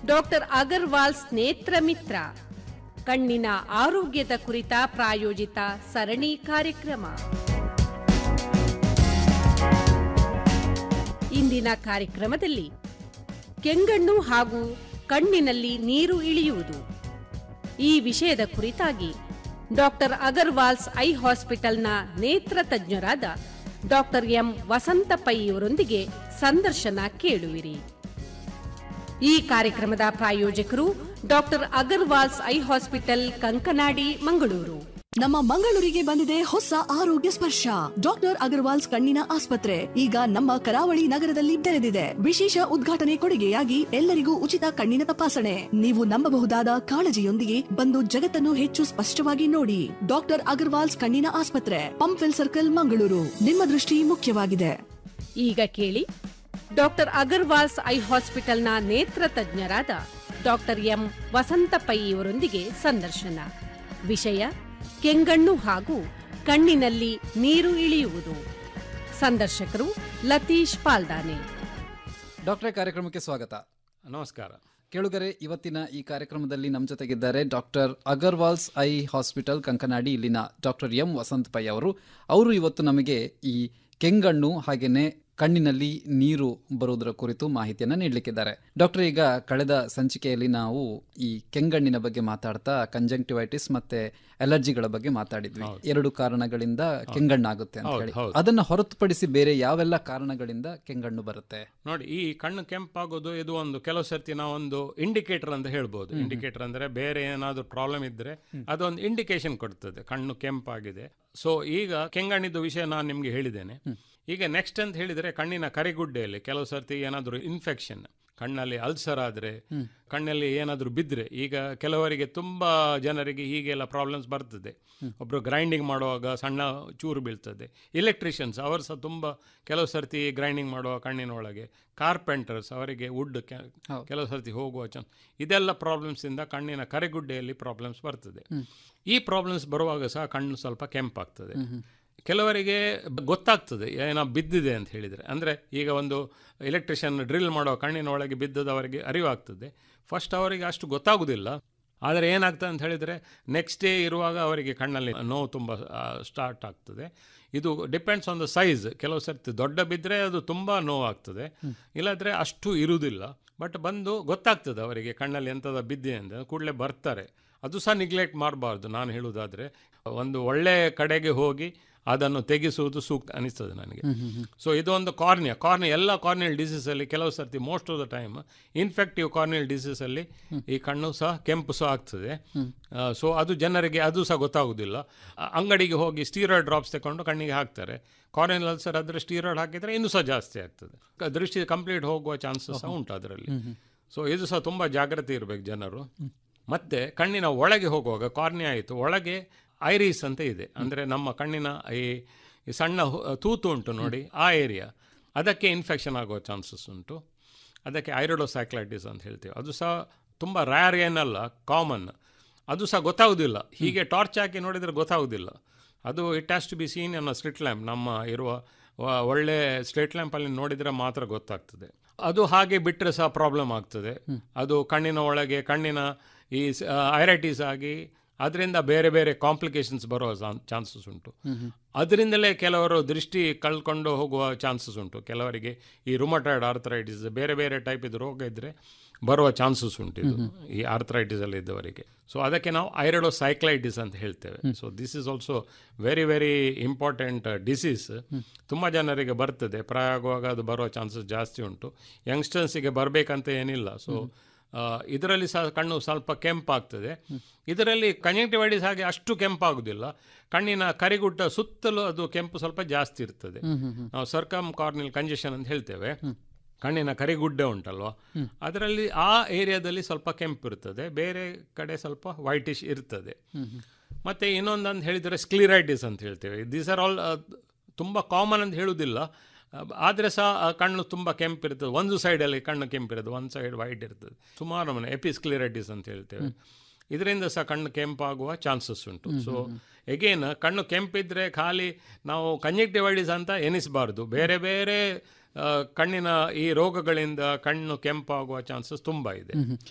Doctor Agarwal's ನೇತ್ರ ಮಿತ್ರ ಕಣ್ಣಿನ ಆರೋಗ್ಯದ ಕುರಿತ ಪ್ರಾಯೋಜಿತ ಸರಣಿ ಕಾರ್ಯಕ್ರಮ ಇಂದಿನ ಕಾರ್ಯಕ್ರಮದಲ್ಲಿ ಕೆಂಗಣ್ಣು ಹಾಗೂ ಕಣ್ಣಿನಲ್ಲಿ ನೀರು ಇಳಿಯುವುದು ಈ ವಿಷಯದ ಕುರಿತಾಗಿ ಡಾಕ್ಟರ್ ಅಗರ್ವಾಲ್ಸ್ ಐ ಹಾಸ್ಪಿಟಲ್ನ ನೇತ್ರ ತಜ್ಞರಾದ ಡಾಕ್ಟರ್ ಎಂ ವಸಂತ ಪೈ ಅವರೊಂದಿಗೆ ಸಂದರ್ಶನ ಕೇಳುವಿರಿ ಈ ಕಾರ್ಯಕ್ರಮದ ಪ್ರಾಯೋಜಕರು doctor Agarwals eye hospital Kankanadi Mangaluru ನಮ್ಮ ಮಂಗಳೂರಿಗೆ ಬಂದಿದೆ ಹೊಸ ಆರೋಗ್ಯ ಸ್ಪರ್ಶ ಡಾಕ್ಟರ್ ಅಗರ್ವಾಲ್ಸ್ ಕಣ್ಣಿನ ಆಸ್ಪತ್ರೆ ಈಗ ನಮ್ಮ ಕರಾವಳಿ ನಗರದಲ್ಲಿ ತೆರೆದಿದೆ ವಿಶೇಷ ಉದ್ಘಾಟನೆ ಕೊಡುಗೆಯಾಗಿ ಎಲ್ಲರಿಗೂ ಉಚಿತ ಕಣ್ಣಿನ ತಪಾಸಣೆ ನೀವು ನಂಬಬಹುದಾದ ಕಾಳಜಿಯೊಂದಿಗೆ ಬಂದು ಜಗತ್ತನ್ನು ಹೆಚ್ಚು ಸ್ಪಷ್ಟವಾಗಿ ನೋಡಿ ಡಾಕ್ಟರ್ ಅಗರ್ವಾಲ್ಸ್ ಕಣ್ಣಿನ ಆಸ್ಪತ್ರೆ ಪಂಪ್ವೆಲ್ ಸರ್ಕಲ್ ಮಂಗಳೂರು ನಿಮ್ಮ ದೃಷ್ಟಿ ಮುಖ್ಯವಾಗಿದೆ ಈಗ ಕೇಳಿ ಡಾಕ್ಟರ್ ಅಗರ್ವಾಲ್ಸ್ ಐ ಹಾಸ್ಪಿಟಲ್ನ ನೇತ್ರ ತಜ್ಞರಾದ ಡಾಕ್ಟರ್ ಎಂ ವಸಂತ ಪೈ ಅವರೊಂದಿಗೆ ಸಂದರ್ಶನ ವಿಷಯ ಕೆಂಗಣ್ಣು ಹಾಗೂ ಕಣ್ಣಿನಲ್ಲಿ ನೀರು ಇಳಿಯುವುದು ಸಂದರ್ಶಕರು ಲತೀಶ್ ಪಾಲ್ದಾನೆ ಡಾಕ್ಟ್ರೇ ಕಾರ್ಯಕ್ರಮಕ್ಕೆ ಸ್ವಾಗತ ನಮಸ್ಕಾರ ಕೇಳುಗರೆ ಇವತ್ತಿನ ಈ ಕಾರ್ಯಕ್ರಮದಲ್ಲಿ ನಮ್ಮ ಜೊತೆಗಿದ್ದಾರೆ doctor Agarwals eye hospital Kankanadi ಇಲ್ಲಿನ ಡಾಕ್ಟರ್ ಎಂ ವಸಂತ್ ಪೈ ಅವರು ಅವರು ಇವತ್ತು ನಮಗೆ ಈ ಕೆಂಗಣ್ಣು ಹಾಗೇನೆ ಕಣ್ಣಿನಲ್ಲಿ ನೀರು ಬರುವುದರ ಕುರಿತು ಮಾಹಿತಿಯನ್ನು ನೀಡಲಿಕ್ಕಿದ್ದಾರೆ ಡಾಕ್ಟರ್ ಈಗ ಕಳೆದ ಸಂಚಿಕೆಯಲ್ಲಿ ನಾವು ಈ ಕೆಂಗಣ್ಣಿನ ಬಗ್ಗೆ ಮಾತಾಡ್ತಾ ಕಂಜಂಕ್ಟಿವೈಟಿಸ್ ಮತ್ತೆ ಅಲರ್ಜಿಗಳ ಬಗ್ಗೆ ಮಾತಾಡಿದ್ವಿ ಎರಡು ಕಾರಣಗಳಿಂದ ಕೆಂಗಣ್ಣಾಗುತ್ತೆ ಅಂತ ಹೌದು, ಹೇಳಿ ಹೌದು. ಅದನ್ನ ಹೊರತುಪಡಿಸಿ ಬೇರೆ ಯಾವೆಲ್ಲ ಕಾರಣಗಳಿಂದ ಕೆಂಗಣ್ಣು ಬರುತ್ತೆ ನೋಡಿ ಈ ಕಣ್ಣು ಕೆಂಪಾಗೋದು ಇದು ಒಂದು ಕೆಲವು ಸರ್ತಿ ನಾವೊಂದು ಇಂಡಿಕೇಟರ್ ಅಂತ ಹೇಳ್ಬೋದು ಇಂಡಿಕೇಟರ್ ಅಂದ್ರೆ ಬೇರೆ ಏನಾದರೂ ಪ್ರಾಬ್ಲಮ್ ಇದ್ರೆ ಅದೊಂದು ಇಂಡಿಕೇಶನ್ ಕೊಡ್ತದೆ ಕಣ್ಣು ಕೆಂಪಾಗಿದೆ ಸೊ ಈಗ ಕೆಂಗಣ್ಣಿದ್ದು ವಿಷಯ ನಾನು ನಿಮ್ಗೆ ಹೇಳಿದ್ದೇನೆ ಈಗ ನೆಕ್ಸ್ಟ್ ಅಂತ ಹೇಳಿದ್ರೆ ಕಣ್ಣಿನ ಕರಿಗುಡ್ಡೆಯಲ್ಲಿ ಕೆಲವು ಸರ್ತಿ ಏನಾದರೂ ಇನ್ಫೆಕ್ಷನ್ ಕಣ್ಣಲ್ಲಿ ಅಲ್ಸರ್ ಆದ್ರೆ ಕಣ್ಣಲ್ಲಿ ಏನಾದರೂ ಬಿದ್ದರೆ ಈಗ ಕೆಲವರಿಗೆ ತುಂಬ ಜನರಿಗೆ ಹೀಗೆಲ್ಲ ಪ್ರಾಬ್ಲಮ್ಸ್ ಬರ್ತದೆ ಒಬ್ಬರು ಗ್ರೈಂಡಿಂಗ್ ಮಾಡುವಾಗ ಸಣ್ಣ ಚೂರು ಬೀಳ್ತದೆ ಇಲೆಕ್ಟ್ರಿಷಿಯನ್ಸ್ ಅವರು ಸಹ ತುಂಬ ಕೆಲವು ಸರ್ತಿ ಗ್ರೈಂಡಿಂಗ್ ಮಾಡುವ ಕಣ್ಣಿನ ಒಳಗೆ ಕಾರ್ಪೆಂಟರ್ಸ್ ಅವರಿಗೆ ವುಡ್ ಕೆಲವು ಸರ್ತಿ ಹೋಗುವ ಚಾನ್ಸ್ ಇದೆಲ್ಲ ಪ್ರಾಬ್ಲಮ್ಸಿಂದ ಕಣ್ಣಿನ ಕರೆಗುಡ್ಡೆಯಲ್ಲಿ ಪ್ರಾಬ್ಲಮ್ಸ್ ಬರ್ತದೆ ಈ ಪ್ರಾಬ್ಲಮ್ಸ್ ಬರುವಾಗ ಸಹ ಕಣ್ಣು ಸ್ವಲ್ಪ ಕೆಂಪಾಗ್ತದೆ ಕೆಲವರಿಗೆ ಬ- ಗೊತ್ತಾಗ್ತದೆ ಏನೋ ಬಿದ್ದಿದೆ ಅಂತ ಹೇಳಿದರೆ ಅಂದರೆ ಈಗ ಒಂದು ಎಲೆಕ್ಟ್ರಿಷಿಯನ್ ಡ್ರಿಲ್ ಮಾಡೋ ಕಣ್ಣಿನ ಒಳಗೆ ಬಿದ್ದದ್ದು ಅವರಿಗೆ ಅರಿವಾಗ್ತದೆ ಫಸ್ಟ್ ಅವರಿಗೆ ಅಷ್ಟು ಗೊತ್ತಾಗೋದಿಲ್ಲ ಆದರೆ ಏನಾಗ್ತದೆ ಅಂತ ಹೇಳಿದರೆ ನೆಕ್ಸ್ಟ್ ಡೇ ಇರುವಾಗ ಅವರಿಗೆ ಕಣ್ಣಲ್ಲಿ ನೋವು ತುಂಬ ಸ್ಟಾರ್ಟ್ ಆಗ್ತದೆ ಇದು ಡಿಪೆಂಡ್ಸ್ ಆನ್ ದ ಸೈಜ್ ಕೆಲವು ಸರ್ತಿ ದೊಡ್ಡ ಬಿದ್ದರೆ ಅದು ತುಂಬ ನೋವಾಗ್ತದೆ ಇಲ್ಲಾಂದರೆ ಅಷ್ಟು ಇರುವುದಿಲ್ಲ ಬಟ್ ಬಂದು ಗೊತ್ತಾಗ್ತದೆ ಅವರಿಗೆ ಕಣ್ಣಲ್ಲಿ ಎಂಥದ ಬಿದ್ದೆ ಅಂತ ಕೂಡಲೇ ಬರ್ತಾರೆ ಅದು ಸಹ ನಿಗ್ಲೆಕ್ಟ್ ಮಾಡಬಾರ್ದು ನಾನು ಹೇಳುವುದಾದರೆ ಒಂದು ಒಳ್ಳೆಯ ಕಡೆಗೆ ಹೋಗಿ ಅದನ್ನು ತೆಗೆಸುವುದು ಸೂಕ್ತ ಅನಿಸ್ತದೆ ನನಗೆ ಸೊ ಇದೊಂದು ಕಾರ್ನಿಯಾ ಕಾರ್ನಿಯಾ ಎಲ್ಲ ಕಾರ್ನಿಯಲ್ ಡಿಸೀಸಲ್ಲಿ ಕೆಲವು ಸರ್ತಿ most of the time infective corneal ಡಿಸೀಸಲ್ಲಿ ಈ ಕಣ್ಣು ಸಹ ಕೆಂಪು ಸಹ ಆಗ್ತದೆ ಸೊ ಅದು ಜನರಿಗೆ ಅದು ಸಹ ಗೊತ್ತಾಗೋದಿಲ್ಲ ಅ- ಅಂಗಡಿಗೆ ಹೋಗಿ ಸ್ಟೀರಾಯ್ಡ್ ಡ್ರಾಪ್ಸ್ ತಗೊಂಡು ಕಣ್ಣಿಗೆ ಹಾಕ್ತಾರೆ ಕಾರ್ನಿಯಲ್ ಅಲ್ಸರ್ ಆದರೆ ಸ್ಟೀರಾಯ್ಡ್ ಹಾಕಿದರೆ ಇನ್ನೂ ಸಹ ಜಾಸ್ತಿ ಆಗ್ತದೆ ಕ- ದೃಷ್ಟಿ ಕಂಪ್ಲೀಟ್ ಹೋಗುವ ಚಾನ್ಸಸ್ ಸಹ ಉಂಟು ಅದರಲ್ಲಿ ಸೊ ಇದು ಸಹ ತುಂಬ ಜಾಗ್ರತೆ ಇರಬೇಕು ಜನರು ಮತ್ತೆ ಕಣ್ಣಿನ ಒಳಗೆ ಹೋಗುವಾಗ ಕಾರ್ನಿಯಾ ಆಯಿತು ಒಳಗೆ ಐರಿಸ್ ಅಂತ ಇದೆ ಅಂದರೆ ನಮ್ಮ ಕಣ್ಣಿನ ಈ ಈ ಸಣ್ಣ ಹು- ತೂತು ಉಂಟು ನೋಡಿ ಆ ಏರಿಯಾ ಅದಕ್ಕೆ ಇನ್ಫೆಕ್ಷನ್ ಆಗುವ ಚಾನ್ಸಸ್ ಉಂಟು ಅದಕ್ಕೆ ಐರೋಡೋಸೈಕ್ಲೈಟಿಸ್ ಅಂತ ಹೇಳ್ತೀವಿ ಅದು ಸಹ ತುಂಬ ರ್ಯಾರ್ ಏನಲ್ಲ ಕಾಮನ್ ಅದು ಸಹ ಗೊತ್ತಾಗೋದಿಲ್ಲ ಹೀಗೆ ಟಾರ್ಚ್ ಹಾಕಿ ನೋಡಿದರೆ ಗೊತ್ತಾಗೋದಿಲ್ಲ ಅದು it has to be seen ಅನ್ನೋ ಸ್ಟ್ರೀಟ್ ಲ್ಯಾಂಪ್ ನಮ್ಮ ಇರುವ ವ- ಒಳ್ಳೆ ಸ್ಟ್ರೀಟ್ ಲ್ಯಾಂಪಲ್ಲಿ ನೋಡಿದರೆ ಮಾತ್ರ ಗೊತ್ತಾಗ್ತದೆ ಅದು ಹಾಗೆ ಬಿಟ್ಟರೆ ಸಹ ಪ್ರಾಬ್ಲಮ್ ಆಗ್ತದೆ ಅದು ಕಣ್ಣಿನ ಒಳಗೆ ಕಣ್ಣಿನ ಈ ಐರೈಟಿಸ್ ಆಗಿ ಅದರಿಂದ ಬೇರೆ ಬೇರೆ ಕಾಂಪ್ಲಿಕೇಶನ್ಸ್ ಬರುವ ಚಾನ್ಸಸ್ ಉಂಟು ಅದರಿಂದಲೇ ಕೆಲವರು ದೃಷ್ಟಿ ಕಳ್ಕೊಂಡು ಹೋಗುವ ಚಾನ್ಸಸ್ ಉಂಟು ಕೆಲವರಿಗೆ ಈ ರುಮಟಾಯ್ಡ್ ಆರ್ಥರೈಟಿಸ್ ಬೇರೆ ಬೇರೆ ಟೈಪ್ ಇದು ರೋಗ ಇದ್ದರೆ ಬರುವ ಚಾನ್ಸಸ್ ಉಂಟು ಇದು ಈ ಆರ್ಥರೈಟಿಸ್ ಅಲ್ಲಿ ಇದ್ದವರಿಗೆ ಸೊ ಅದಕ್ಕೆ ನಾವು ಐರಡೋ ಸೈಕ್ಲೈಟಿಸ್ ಅಂತ ಹೇಳ್ತೇವೆ so this is also very very important disease ತುಂಬ ಜನರಿಗೆ ಬರ್ತದೆ ಪ್ರಾಯ ಆಗುವಾಗ ಅದು ಬರುವ ಚಾನ್ಸಸ್ ಜಾಸ್ತಿ ಉಂಟು ಯಂಗ್ಸ್ಟರ್ಸಿಗೆ ಬರಬೇಕಂತ ಏನಿಲ್ಲ ಸೊ ಇದರಲ್ಲಿ ಸಹ ಕಣ್ಣು ಸ್ವಲ್ಪ ಕೆಂಪಾಗ್ತದೆ ಇದರಲ್ಲಿ ಕಂಜಂಕ್ಟಿವೈಟಿಸ್ ಹಾಗೆ ಅಷ್ಟು ಕೆಂಪಾಗುವುದಿಲ್ಲ ಕಣ್ಣಿನ ಕರಿಗುಡ್ಡ ಸುತ್ತಲೂ ಅದು ಕೆಂಪು ಸ್ವಲ್ಪ ಜಾಸ್ತಿ ಇರ್ತದೆ ನಾವು ಸರ್ಕಮ್ ಕಾರ್ನಿಲ್ ಕಂಜೆಷನ್ ಅಂತ ಹೇಳ್ತೇವೆ ಕಣ್ಣಿನ ಕರಿಗುಡ್ಡೆ ಉಂಟಲ್ವಾ ಅದರಲ್ಲಿ ಆ ಏರಿಯಾದಲ್ಲಿ ಸ್ವಲ್ಪ ಕೆಂಪು ಇರ್ತದೆ ಬೇರೆ ಕಡೆ ಸ್ವಲ್ಪ ವೈಟಿಶ್ ಇರ್ತದೆ ಮತ್ತೆ ಇನ್ನೊಂದಂತ ಹೇಳಿದರೆ ಸ್ಕ್ಲಿರೈಟಿಸ್ ಅಂತ ಹೇಳ್ತೇವೆ ದೀಸ್ ಆರ್ ಆಲ್ ತುಂಬ ಕಾಮನ್ ಅಂತ ಹೇಳುವುದಿಲ್ಲ ಆದರೆ ಸಹ ಆ ಕಣ್ಣು ತುಂಬ ಕೆಂಪಿರ್ತದೆ ಒಂದು ಸೈಡಲ್ಲಿ ಕಣ್ಣು ಕೆಂಪಿರ್ತದೆ ಒಂದು ಸೈಡ್ ವೈಟ್ ಇರ್ತದೆ ಸುಮಾರು ಮನೆ ಎಪಿಸ್ಕ್ಲಿರೈಟಿಸ್ ಅಂತ ಹೇಳ್ತೇವೆ ಇದರಿಂದ ಸಹ ಕಣ್ಣು ಕೆಂಪಾಗುವ ಚಾನ್ಸಸ್ ಉಂಟು ಸೊ ಎಗೇನ್ ಕಣ್ಣು ಕೆಂಪಿದ್ರೆ ಖಾಲಿ ನಾವು ಕಂಜಕ್ಟಿವೈಟಿಸ್ ಅಂತ ಎನಿಸಬಾರ್ದು ಬೇರೆ ಬೇರೆ ಆ, ಕಣ್ಣಿನ ಈ ರೋಗಗಳಿಂದ ಕಣ್ಣು ಕೆಂಪಾಗುವ ಚಾನ್ಸಸ್ ತುಂಬ ಇದೆ